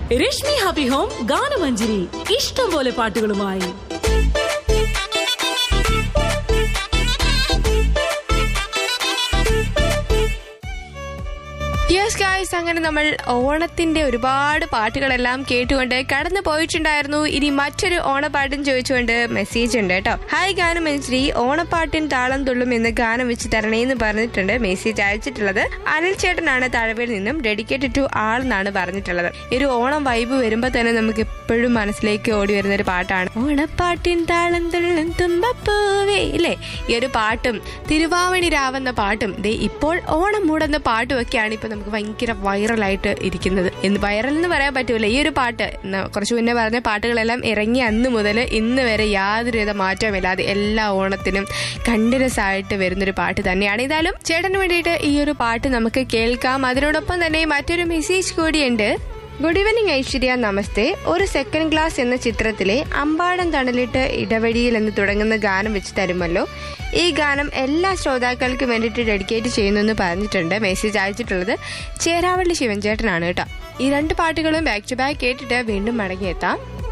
Rashmi happy home ഗാനമഞ്ജരി ഇഷ്ടം പോലെ പാട്ടുകളുമായി yes guys അങ്ങനെ നമ്മൾ ഓണത്തിന്റെ ഒരുപാട് പാട്ടുകളെല്ലാം കേട്ടുകൊണ്ട് കടന്നു പോയിട്ടുണ്ടായിരുന്നു ഇനി മറ്റൊരു ഓണപ്പാട്ടും ചോദിച്ചുകൊണ്ട് മെസ്സേജ് ഉണ്ട് കേട്ടോ ഹായ് ഗാനം ശ്രീ ഓണപ്പാട്ടിൻ താളം തുള്ളും എന്ന് ഗാനം വെച്ച് തരണേ എന്ന് പറഞ്ഞിട്ടുണ്ട് മെസ്സേജ് അയച്ചിട്ടുള്ളത് അനിൽ ചേട്ടനാണ് തഴവിൽ നിന്നും ഡെഡിക്കേറ്റഡ് ടു ആൾ എന്നാണ് പറഞ്ഞിട്ടുള്ളത് ഈ ഒരു ഓണം വൈബ് വരുമ്പോൾ തന്നെ നമുക്ക് എപ്പോഴും മനസ്സിലേക്ക് ഓടി വരുന്ന ഒരു പാട്ടാണ് ഓണപ്പാട്ടിൻ താളം തുള്ളും തുമ്പപ്പൂവേ ഇല്ലേ ഈ ഒരു പാട്ടും തിരുവാവണി രാവെന്ന പാട്ടും ദേ ഇപ്പോൾ ഓണം മൂടെന്ന പാട്ടും ഒക്കെയാണ് ഇപ്പൊ നമുക്ക് ഭയങ്കര വൈറലായിട്ട് ഇരിക്കുന്നത് എന്ന് വൈറൽ എന്ന് പറയാൻ പറ്റൂല ഈ ഒരു പാട്ട് ന- കുറച്ച് മുന്നേ പറഞ്ഞ പാട്ടുകളെല്ലാം ഇറങ്ങി അന്ന് മുതൽ ഇന്ന് വരെ യാതൊരുവിധ മാറ്റവുമില്ലാതെ എല്ലാ ഓണത്തിനും കണ്ടിന്യൂസ് ആയിട്ട് വരുന്നൊരു പാട്ട് തന്നെയാണ് ഏതായാലും ചേട്ടന് വേണ്ടിയിട്ട് ഈ ഒരു പാട്ട് നമുക്ക് കേൾക്കാം അതിനോടൊപ്പം തന്നെ മറ്റൊരു മെസ്സേജ് കൂടിയുണ്ട് ഗുഡ് ഈവനിങ് ഐശ്വര്യ നമസ്തേ ഒരു സെക്കൻഡ് ക്ലാസ് എന്ന ചിത്രത്തിലെ അമ്പാടം തണലിട്ട് ഇടവഴിയിൽ എന്ന് തുടങ്ങുന്ന ഗാനം വെച്ച് തരുമല്ലോ ഈ ഗാനം എല്ലാ ശ്രോതാക്കൾക്കും വേണ്ടിയിട്ട് ഡെഡിക്കേറ്റ് ചെയ്യുന്നു എന്ന് പറഞ്ഞിട്ടുണ്ട് മെസ്സേജ് അയച്ചിട്ടുള്ളത് ചേരാവള്ളി ശിവൻചേട്ടനാണ് കേട്ടോ ഈ രണ്ട് പാട്ടുകളും ബാക്ക് ടു ബാക്ക് കേട്ടിട്ട് വീണ്ടും മടങ്ങിയെത്താം